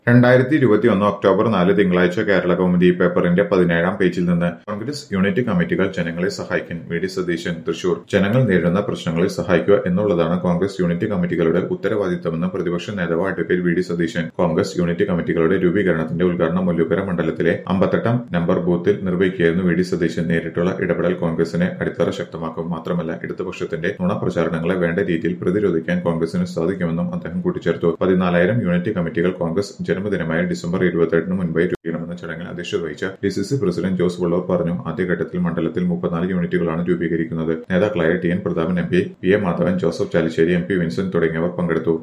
രണ്ടായിരത്തി ഇരുപത്തിയൊന്ന് ഒക്ടോബർ നാല് തിങ്കളാഴ്ച കേരള കൗമുദി പേപ്പറിന്റെ പതിനേഴാം പേജിൽ നിന്ന് കോൺഗ്രസ് യൂണിറ്റ് കമ്മിറ്റികൾ ജനങ്ങളെ സഹായിക്കാൻ വി ഡി സതീശൻ തൃശൂർ ജനങ്ങൾ നേരിടുന്ന പ്രശ്നങ്ങളിൽ സഹായിക്കുക എന്നുള്ളതാണ് കോൺഗ്രസ് യൂണിറ്റ് കമ്മിറ്റികളുടെ ഉത്തരവാദിത്തമെന്ന് പ്രതിപക്ഷ നേതാവ് advocate V D Satheesan Congress unit കമ്മിറ്റികളുടെ രൂപീകരണത്തിന്റെ ഉദ്ഘാടനം മുല്ലൂക്കര മണ്ഡലത്തിലെ അമ്പത്തെട്ടാം നമ്പർ ബൂത്തിൽ നിർവഹിക്കുകയായിരുന്നു വി ഡി സതീശൻ നേരിട്ടുള്ള ഇടപെടൽ കോൺഗ്രസിനെ അടിത്തറ ശക്തമാക്കും മാത്രമല്ല ഇടതുപക്ഷത്തിന്റെ നുണപ്രചാരണങ്ങളെ വേണ്ട രീതിയിൽ പ്രതിരോധിക്കാൻ കോൺഗ്രസിന് സാധിക്കുമെന്നും അദ്ദേഹം കൂട്ടിച്ചേർത്തു പതിനാലായിരം യൂണിറ്റ് കമ്മിറ്റികൾ കോൺഗ്രസ് ജന്മദിനമായ ഡിസംബർ ഇരുപത്തിയെട്ടിന് മുൻപായി രൂപീകരണമെന്ന ചടങ്ങിൽ അധ്യക്ഷത വഹിച്ച D C C president Jose Vallur പറഞ്ഞു ആദ്യഘട്ടത്തിൽ മണ്ഡലത്തിൽ മുപ്പത്തിനാല് യൂണിറ്റുകളാണ് രൂപീകരിക്കുന്നത് നേതാക്കളായ T N Prathapan M P P A Madhavan Joseph Chalissery M P Vincent തുടങ്ങിയവർ പങ്കെടുത്തു